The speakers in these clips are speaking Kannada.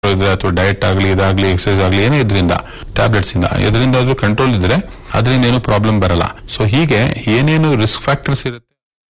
ಇದ್ರೆ ಅಥವಾ ಡಯಟ್ ಆಗಲಿ ಇದಾಗ್ಲಿ ಎಕ್ಸರ್ಸೈಸ್ ಆಗಲಿ ಏನೇ ಇದರಿಂದ ಟ್ಯಾಬ್ಲೆಟ್ಸ್ ಇಂದ ಇದರಿಂದ ಆದ್ರೂ ಕಂಟ್ರೋಲ್ ಇದ್ರೆ ಅದರಿಂದ ಏನು ಪ್ರಾಬ್ಲಮ್ ಬರಲ್ಲ ಸೊ ಹೀಗೆ ಏನೇನು ರಿಸ್ಕ್ ಫ್ಯಾಕ್ಟರ್ಸ್ ಇರುತ್ತೆ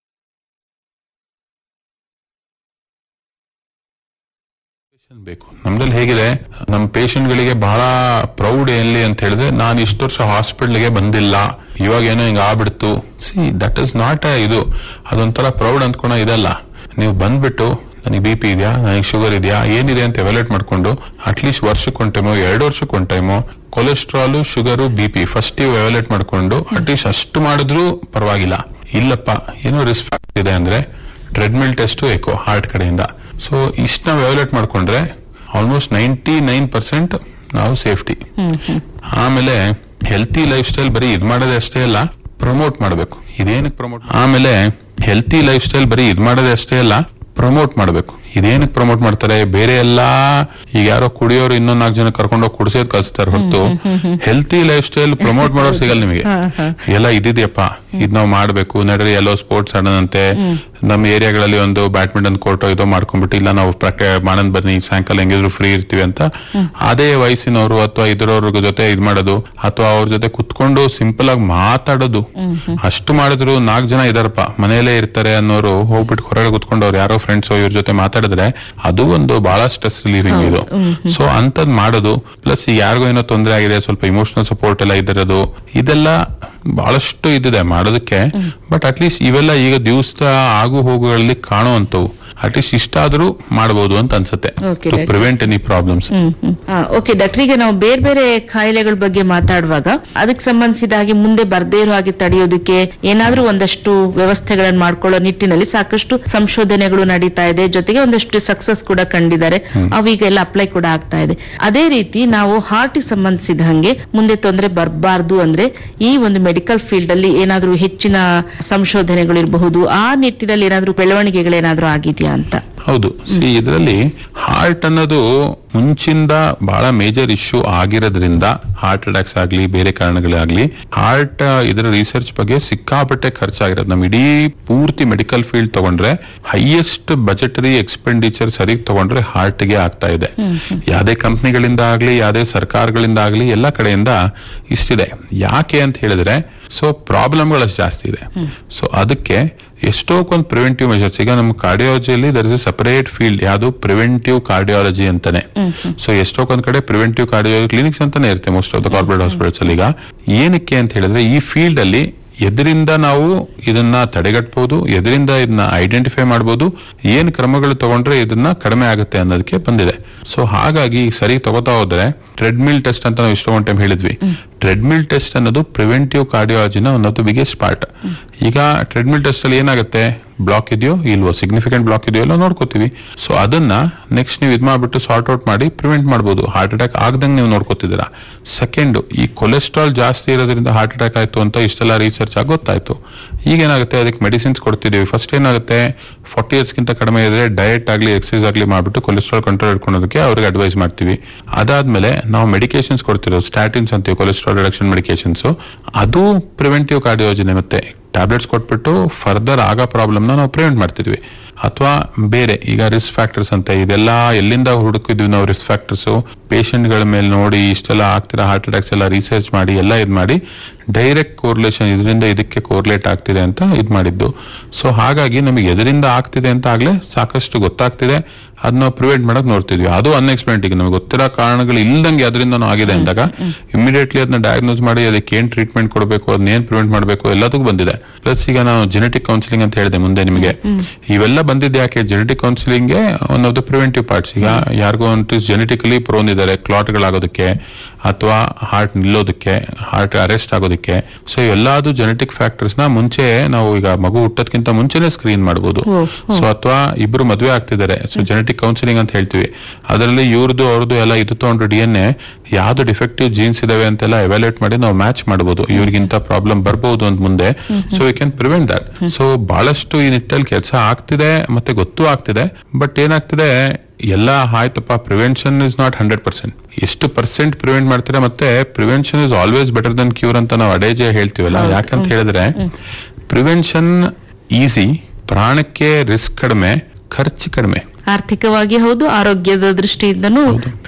patient ಬೇಕು ನಮ್ದಲ್ಲಿ ಹೇಗಿದೆ ನಮ್ಮ ಪೇಷಂಟ್ ಗಳಿಗೆ ಬಹಳ ಪ್ರೌಡ್ ಎಲ್ಲಿ ಅಂತ ಹೇಳಿದ್ರೆ ನಾನು ಇಷ್ಟು ವರ್ಷ ಹಾಸ್ಪಿಟಲ್ಗೆ ಬಂದಿಲ್ಲ ಇವಾಗ ಏನೋ ಹಿಂಗ ಆಗ್ಬಿಡ್ತು ಸಿ ದಟ್ ಇಸ್ ನಾಟ್ ಇದು ಅದೊಂಥರ ಪ್ರೌಡ್ ಅಂದ್ಕೊಳ ಇದಲ್ಲ ನೀವು ಬಂದ್ಬಿಟ್ಟು ನನಗೆ ಬಿ ಪಿ ಇದೆಯಾ ನನಗೆ ಶುಗರ್ ಇದೆಯಾ ಏನಿದೆ ಅಂತ ಎವ್ಯಾಲ್ಯೂಟ್ ಮಾಡ್ಕೊಂಡು ಅಟ್ಲೀಸ್ಟ್ ವರ್ಷಕ್ಕೆ ಒನ್ ಟೈಮು ಎರಡು ವರ್ಷಕ್ಕೆ one time cholesterol sugar B P first ನೀವು ಎವ್ಯಾಲ್ಯೂಟ್ ಮಾಡ್ಕೊಂಡು ಅಟ್ಲೀಸ್ಟ್ ಅಷ್ಟು ಮಾಡಿದ್ರೂ ಪರವಾಗಿಲ್ಲ ಇಲ್ಲಪ್ಪ ಏನೋ ರಿಸ್ಕ್ ಫ್ಯಾಕ್ಟರ್ ಇದೆ ಅಂದ್ರೆ ಟ್ರೆಡ್ಮಿಲ್ ಟೆಸ್ಟ್ ಎಕೋ ಹಾರ್ಟ್ ಕಡೆಯಿಂದ ಸೊ ಇಷ್ಟ ನಾವು ಎವ್ಯಾಲ್ಯೂಟ್ ಮಾಡ್ಕೊಂಡ್ರೆ ಆಲ್ಮೋಸ್ಟ್ ನೈಂಟಿ ನೈನ್ ಪರ್ಸೆಂಟ್ ನಾವು ಸೇಫ್ಟಿ ಆಮೇಲೆ ಹೆಲ್ತಿ ಲೈಫ್ ಸ್ಟೈಲ್ ಬರೀ ಇದ್ ಮಾಡೋದೇ ಅಷ್ಟೇ ಅಲ್ಲ ಪ್ರಮೋಟ್ ಮಾಡಬೇಕು ಇದೇನಕ್ಕೆ ಪ್ರಮೋಟ್ ಆಮೇಲೆ ಹೆಲ್ತಿ ಲೈಫ್ ಸ್ಟೈಲ್ ಬರೀ ಇದ್ ಮಾಡೋದೇ ಅಷ್ಟೇ ಅಲ್ಲ ಪ್ರಮೋಟ್ ಮಾಡಬೇಕು ಇದೇನಕ್ಕೆ ಪ್ರಮೋಟ್ ಮಾಡ್ತಾರೆ ಬೇರೆ ಎಲ್ಲಾ ಈಗ ಯಾರೋ ಕುಡಿಯೋರು ಇನ್ನೊಂದ್ ನಾಲ್ಕು ಜನ ಕರ್ಕೊಂಡೋಗಿ ಕುಡಿಸೋದ್ ಕಲಿಸ್ತಾರೆ ಹೊರತು ಹೆಲ್ತಿ ಲೈಫ್ ಸ್ಟೈಲ್ ಪ್ರಮೋಟ್ ಮಾಡೋರು ಸಿಗಲ್ಲ ನಿಮಗೆ ಎಲ್ಲ ಇದಿದೆಯಪ್ಪ ಇದ್ ನಾವು ಮಾಡ್ಬೇಕು ನಡ್ರಿ ಎಲ್ಲೋ ಸ್ಪೋರ್ಟ್ಸ್ ಆಡೋಣಂತೆ ನಮ್ಮ ಏರಿಯಾಗಳಲ್ಲಿ ಒಂದು ಬ್ಯಾಡ್ಮಿಂಟನ್ ಕೋರ್ಟ್ ಇದೋ ಮಾಡ್ಕೊಂಡ್ಬಿಟ್ಟು ಇಲ್ಲ ನಾವು ಪ್ರಾಕ್ಟೀಸ್ ಮಾಡೋಣ ಬನ್ನಿ ಸಾಯಂಕಾಲ ಹೆಂಗಿದ್ರು ಫ್ರೀ ಇರ್ತೀವಿ ಅಂತ ಅದೇ ವಯಸ್ಸಿನವರು ಅಥವಾ ಇದ್ರವ್ರ ಜೊತೆ ಇದ್ ಮಾಡೋದು ಅಥವಾ ಅವ್ರ ಜೊತೆ ಕುತ್ಕೊಂಡು ಸಿಂಪಲ್ ಆಗಿ ಮಾತಾಡೋದು ಅಷ್ಟು ಮಾಡಿದ್ರು ನಾಲ್ಕು ಜನ ಇದಾರಪ್ಪ ಮನೆಯಲ್ಲೇ ಇರ್ತಾರೆ ಅನ್ನೋರು ಹೋಗ್ಬಿಟ್ಟು ಹೊರಗಡೆ ಕುತ್ಕೊಂಡು ಅವ್ರು ಯಾರೋ ಫ್ರೆಂಡ್ಸ್ ಇವ್ರ ಜೊತೆ ಮಾತಾಡಿದ್ರೆ ಅದು ಒಂದು ಬಹಳ ಸ್ಟ್ರೆಸ್ ರಿಲೀವಿಂಗ್ ಇದು ಸೊ ಅಂತದ್ ಮಾಡೋದು ಪ್ಲಸ್ ಯಾರಿಗೋ ಏನೋ ತೊಂದರೆ ಆಗಿದೆ ಸ್ವಲ್ಪ ಇಮೋಷನಲ್ ಸಪೋರ್ಟ್ ಎಲ್ಲ ಇದಿರೋದು ಇದೆಲ್ಲ ಬಹಳಷ್ಟು ಇದಿದೆ ಮಾಡೋದಕ್ಕೆ ಬಟ್ ಅಟ್ಲೀಸ್ಟ್ ಇವೆಲ್ಲ ಈಗ ದಿವಸ ಆಗು ಹೋಗುಗಳಲ್ಲಿ ಕಾಣುವಂತವು ಅಟ್ಲೀಸ್ಟ್ ಇಷ್ಟಾದ್ರೂ ಮಾಡಬಹುದು ಅಂತ ಅನ್ಸುತ್ತೆ Okay, to right. Prevent any problems okay doctor ಈಗ ನಾವು ಬೇರೆ ಬೇರೆ ಕಾಯಿಲೆಗಳ ಬಗ್ಗೆ ಮಾತಾಡುವಾಗ ಅದಕ್ಕೆ ಸಂಬಂಧಿಸಿದ ಹಾಗೆ ಮುಂದೆ ಬರ್ದೇ ಇರೋ ಹಾಗೆ ತಡೆಯೋದಕ್ಕೆ ಏನಾದ್ರೂ ಒಂದಷ್ಟು ವ್ಯವಸ್ಥೆಗಳನ್ನ ಮಾಡ್ಕೊಳ್ಳೋ ನಿಟ್ಟಿನಲ್ಲಿ ಸಾಕಷ್ಟು ಸಂಶೋಧನೆಗಳು ನಡೀತಾ ಇದೆ ಜೊತೆಗೆ ಒಂದಷ್ಟು ಸಕ್ಸಸ್ ಕೂಡ ಕಂಡಿದ್ದಾರೆ ಅವೀಗ ಎಲ್ಲ ಅಪ್ಲೈ ಕೂಡ ಆಗ್ತಾ ಇದೆ ಅದೇ ರೀತಿ ನಾವು ಹಾರ್ಟ್ ಸಂಬಂಧಿಸಿದ ಹಾಗೆ ಮುಂದೆ ತೊಂದರೆ ಬರಬಾರ್ದು ಅಂದ್ರೆ ಈ ಒಂದು ಮೆಡಿಕಲ್ ಫೀಲ್ಡ್ ಅಲ್ಲಿ ಏನಾದ್ರೂ ಹೆಚ್ಚಿನ ಸಂಶೋಧನೆಗಳು ಇರಬಹುದು ಆ ನಿಟ್ಟಿನಲ್ಲಿ ಏನಾದ್ರೂ ಬೆಳವಣಿಗೆಗಳೇನಾದ್ರೂ ಆಗಿದೆಯಾ ಅಂತ ಹೌದು ಸಿ ಇದರಲ್ಲಿ ಹಾರ್ಟ್ ಅನ್ನೋದು ಮುಂಚಿಂದ ಬಹಳ ಮೇಜರ್ ಇಶ್ಯೂ ಆಗಿರೋದ್ರಿಂದ ಹಾರ್ಟ್ ಅಟ್ಯಾಕ್ಸ್ ಆಗ್ಲಿ ಬೇರೆ ಕಾರಣಗಳಾಗ್ಲಿ ಹಾರ್ಟ್ ಇದರ ರಿಸರ್ಚ್ ಬಗ್ಗೆ ಸಿಕ್ಕಾಪಟ್ಟೆ ಖರ್ಚಾಗಿರೋದು ನಮ್ ಇಡೀ ಪೂರ್ತಿ ಮೆಡಿಕಲ್ ಫೀಲ್ಡ್ ತಗೊಂಡ್ರೆ ಹೈಯೆಸ್ಟ್ ಬಜೆಟರಿ ಎಕ್ಸ್ಪೆಂಡಿಚರ್ ಸರಿಗೆ ತಗೊಂಡ್ರೆ ಹಾರ್ಟ್ ಗೆ ಆಗ್ತಾ ಇದೆ ಯಾವ್ದೇ ಕಂಪ್ನಿಗಳಿಂದ ಆಗ್ಲಿ ಯಾವ್ದೇ ಸರ್ಕಾರಗಳಿಂದ ಆಗ್ಲಿ ಎಲ್ಲ ಕಡೆಯಿಂದ ಇಷ್ಟಿದೆ ಯಾಕೆ ಅಂತ ಹೇಳಿದ್ರೆ ಸೊ ಪ್ರಾಬ್ಲಮ್ಗಳು ಅಷ್ಟು ಜಾಸ್ತಿ ಇದೆ ಸೊ ಅದಕ್ಕೆ ಎಷ್ಟೋ ಕೊಂದು ಪ್ರಿವೆಂಟಿವ್ ಮೆಷರ್ಸ್ ಈಗ ನಮ್ಮ ಕಾರ್ಡಿಯಾಲಜಿಯಲ್ಲಿ there is a separate field ಯಾವುದು ಪ್ರಿವೆಂಟಿವ್ ಕಾರ್ಡಿಯಾಲಜಿ ಅಂತಾನೆ ಸೊ ಎಷ್ಟೋ ಒಂದ್ ಕಡೆ ಪ್ರಿವೆಂಟಿವ್ ಕಾರ್ಡಿಯಾಲಜಿ ಕ್ಲಿನಿಕ್ಸ್ ಅಂತಾನೆ ಇರುತ್ತೆ most of the corporate hospitals ಅಲ್ಲಿ ಈಗ ಏನಕ್ಕೆ ಅಂತ ಹೇಳಿದ್ರೆ ಈ ಫೀಲ್ಡ್ ಅಲ್ಲಿ ಎದರಿಂದ ನಾವು ಇದನ್ನ ತಡೆಗಟ್ಟಬಹುದು ಎದರಿಂದ ಇದನ್ನ ಐಡೆಂಟಿಫೈ ಮಾಡಬಹುದು ಏನ್ ಕ್ರಮಗಳು ತಗೊಂಡ್ರೆ ಇದನ್ನ ಕಡಿಮೆ ಆಗುತ್ತೆ ಅನ್ನೋದಕ್ಕೆ ಬಂದಿದೆ ಸೊ ಹಾಗಾಗಿ ಸರಿ ತಗೋತಾ ಹೋದ್ರೆ ಟ್ರೆಡ್ಮಿಲ್ ಟೆಸ್ಟ್ ಅಂತ ನಾವು ಇಷ್ಟೊಂದು ಟೈಮ್ ಹೇಳಿದ್ವಿ ಟ್ರೆಡ್ಮಿಲ್ ಟೆಸ್ಟ್ ಅನ್ನೋದು ಪ್ರಿವೆಂಟಿವ್ ಕಾರ್ಡಿಯಾಲಜಿನ one of the biggest part ಈಗ ಟ್ರೆಡ್ಮಿಲ್ ಟೆಸ್ಟ್ ಅಲ್ಲಿ ಏನಾಗುತ್ತೆ ಬ್ಲಾಕ್ ಇದೆಯೋ ಇಲ್ವೋ ಸಿಗ್ನಿಫಿಕೆಂಟ್ ಬ್ಲಾಕ್ ಇದೆಯೋ ಎಲ್ಲ ನೋಡ್ಕೋತೀವಿ ಸೊ ಅದನ್ನ ನೆಕ್ಸ್ಟ್ ನೀವು ಇದ್ ಮಾಡ್ಬಿಟ್ಟು ಸಾರ್ಟ್ ಔಟ್ ಮಾಡಿ ಪ್ರಿವೆಂಟ್ ಮಾಡಬಹುದು ಹಾರ್ಟ್ ಅಟ್ಯಾಕ್ ಆಗದಂಗೆ ನೀವು ನೋಡ್ಕೋತಿದ್ದೀರಾ ಸೆಕೆಂಡ್ ಈ ಕೊಲೆಸ್ಟ್ರಾಲ್ ಜಾಸ್ತಿ ಇರೋದ್ರಿಂದ ಹಾರ್ಟ್ ಅಟ್ಯಾಕ್ ಆಯ್ತು ಅಂತ ಇಷ್ಟೆಲ್ಲ ರಿಸರ್ಚ್ ಆಗಿ ಗೊತ್ತಾಯ್ತು ಈಗ ಏನಾಗುತ್ತೆ ಅದಕ್ಕೆ ಮೆಡಿಸಿನ್ಸ್ ಕೊಡ್ತಿದ್ದೀವಿ ಫಸ್ಟ್ ಏನಾಗುತ್ತೆ ಫಾರ್ಟಿ ಇಯರ್ಸ್ಗಿಂತ ಕಡಿಮೆ ಇದ್ರೆ ಡಯಟ್ ಆಗಲಿ ಎಕ್ಸಸೈಸ್ ಆಗಲಿ ಮಾಡ್ಬಿಟ್ಟು ಕೊಲೆಸ್ಟ್ರಾಲ್ ಕಂಟ್ರೋಲ್ ಇಟ್ಕೊಳ್ಳೋದಕ್ಕೆ ಅವ್ರಿಗೆ ಅಡ್ವೈಸ್ ಮಾಡ್ತೀವಿ ಅದಾದ್ಮೇಲೆ ನಾವು ಮೆಡಿಕೇಶನ್ಸ್ ಕೊಡ್ತಿರೋದು ಸ್ಟ್ಯಾಟಿನ್ಸ್ ಅಂತೀವಿ ಕೊಲೆಸ್ಟ್ರಾಲ್ ರಿಡಕ್ಷನ್ ಮೆಡಿಕೇಶನ್ಸ್ ಅದು ಪ್ರಿವೆಂಟಿವ್ ಕಾರ್ಡಿಯೋಜನೆ ಮತ್ತೆ ಟ್ಯಾಬ್ಲೆಟ್ಸ್ ಕೊಟ್ಬಿಟ್ಟು ಫರ್ದರ್ ಆಗೋ ಪ್ರಾಬ್ಲಮ್ನ ನಾವು ಪ್ರಿವೆಂಟ್ ಮಾಡ್ತಿದ್ವಿ ಅಥವಾ ಬೇರೆ ಈಗ ರಿಸ್ಕ್ ಫ್ಯಾಕ್ಟರ್ಸ್ ಅಂತ ಇದೆಲ್ಲ ಎಲ್ಲಿಂದ ಹುಡುಕಿದ್ವಿ ನಾವು ರಿಸ್ಕ್ ಫ್ಯಾಕ್ಟರ್ಸ್ ಗಳ ಮೇಲೆ ನೋಡಿ ಇಷ್ಟೆಲ್ಲ ಆಗ್ತಿರೋ ಹಾರ್ಟ್ ಅಟ್ಯಾಕ್ಸ್ ಎಲ್ಲ ರಿಸರ್ಚ್ ಮಾಡಿ ಎಲ್ಲ ಇದು ಮಾಡಿ ಡೈರೆಕ್ಟ್ ಕೋರ್ಲೇಷನ್ ಇದರಿಂದ ಇದಕ್ಕೆ ಕೋರ್ಲೇಟ್ ಆಗ್ತಿದೆ ಅಂತ ಇದು ಮಾಡಿದ್ದು ಸೊ ಹಾಗಾಗಿ ನಮಗೆ ಎದರಿಂದ ಆಗ್ತಿದೆ ಅಂತ ಆಗ್ಲೇ ಸಾಕಷ್ಟು ಗೊತ್ತಾಗ್ತಿದೆ ಅದನ್ನ ಪ್ರಿವೆಂಟ್ ಮಾಡಕ್ ನೋಡ್ತಿದ್ವಿ ಅದು ಅನ್ಎಕ್ಸ್ಪೆಕ್ಟೆಡ್ ಈಗ ನಮಗೆ ಗೊತ್ತಿರೋ ಕಾರಣಗಳು ಇಲ್ದಂಗೆ ಅದರಿಂದ ಆಗಿದೆ ಅಂದಾಗ ಇಮಿಡಿಯೇಟ್ಲಿ ಅದನ್ನ ಡಯಾಗ್ನೋಸ್ ಮಾಡಿ ಅದಕ್ಕೆ ಏನ್ ಟ್ರೀಟ್ಮೆಂಟ್ ಕೊಡಬೇಕು ಅದನ್ನ ಏನ್ ಪ್ರಿವೆಂಟ್ ಮಾಡಬೇಕು ಎಲ್ಲದಕ್ಕೂ ಬಂದಿದೆ ಪ್ಲಸ್ ಈಗ ನಾವು ಜೆನೆಟಿಕ್ ಕೌನ್ಸಿಲಿಂಗ್ ಅಂತ ಹೇಳಿದೆ ಮುಂದೆ ನಿಮಗೆ ಇವೆಲ್ಲ ಬಂದಿದ್ದು ಯಾಕೆ genetic counselling one of the preventive parts ಈಗ ಯಾರಿಗೋ ಒಂದು ಜೆನೆಟಿಕಲಿ ಪ್ರೋನ್ ಇದ್ದಾರೆ ಕ್ಲಾಟ್ಗಳಾಗೋದಕ್ಕೆ ಅಥವಾ ಹಾರ್ಟ್ ನಿಲ್ಲೋದಕ್ಕೆ ಹಾರ್ಟ್ ಅರೆಸ್ಟ್ ಆಗೋದಕ್ಕೆ ಸೊ ಎಲ್ಲಾದು ಜೆನೆಟಿಕ್ ಫ್ಯಾಕ್ಟರ್ಸ್ ನ ಮುಂಚೆ ನಾವು ಈಗ ಮಗು ಹುಟ್ಟೋದಕ್ಕಿಂತ ಮುಂಚೆನೆ ಸ್ಕ್ರೀನ್ ಮಾಡಬಹುದು ಓ, ಸೊ ಅಥವಾ ಇಬ್ರು ಮದುವೆ ಆಗ್ತಿದ್ದಾರೆ ಸೊ ಜೆನೆಟಿಕ್ ಕೌನ್ಸಿಲಿಂಗ್ ಅಂತ ಹೇಳ್ತೀವಿ ಅದರಲ್ಲಿ ಇವ್ರದ್ದು ಅವ್ರದ್ದು ಎಲ್ಲ ಇದು ತಗೊಂಡು ಡಿ ಎನ್ ಎ ಯಾವ್ದು ಡಿಫೆಕ್ಟಿವ್ ಜೀನ್ಸ್ ಇದಾವೆ ಅಂತೆಲ್ಲ ಎವ್ಯಾಲ್ಯೂಟ್ ಮಾಡಿ ನಾವು ಮ್ಯಾಚ್ ಮಾಡಬಹುದು ಇವ್ರಿಗಿಂತ ಪ್ರಾಬ್ಲಮ್ ಬರ್ಬೋದು ಅಂತ ಮುಂದೆ so we can prevent that so ಬಹಳಷ್ಟು ಈ ನಿಟ್ಟಲ್ಲಿ ಕೆಲಸ ಆಗ್ತಿದೆ ಮತ್ತೆ ಗೊತ್ತೂ ಆಗ್ತಿದೆ ಬಟ್ ಏನಾಗ್ತಿದೆ ಎಲ್ಲ ಆಯ್ತಪ್ಪ prevention is not hundred percent ಎಷ್ಟು ಪರ್ಸೆಂಟ್ ಪ್ರಿವೆಂಟ್ ಮಾಡ್ತೀರಾ ಮತ್ತೆ prevention is always better than cure ಅಂತ ನಾವು ಅಡೇಜೆ ಹೇಳ್ತೀವಲ್ಲ ಯಾಕಂತ ಹೇಳಿದ್ರೆ ಪ್ರಿವೆನ್ಷನ್ ಈಸಿ ಪ್ರಾಣಕ್ಕೆ ರಿಸ್ಕ್ ಕಡಿಮೆ ಖರ್ಚು ಕಡಿಮೆ ಆರ್ಥಿಕವಾಗಿ ಹೌದು ಆರೋಗ್ಯದ ದೃಷ್ಟಿಯಿಂದನೂ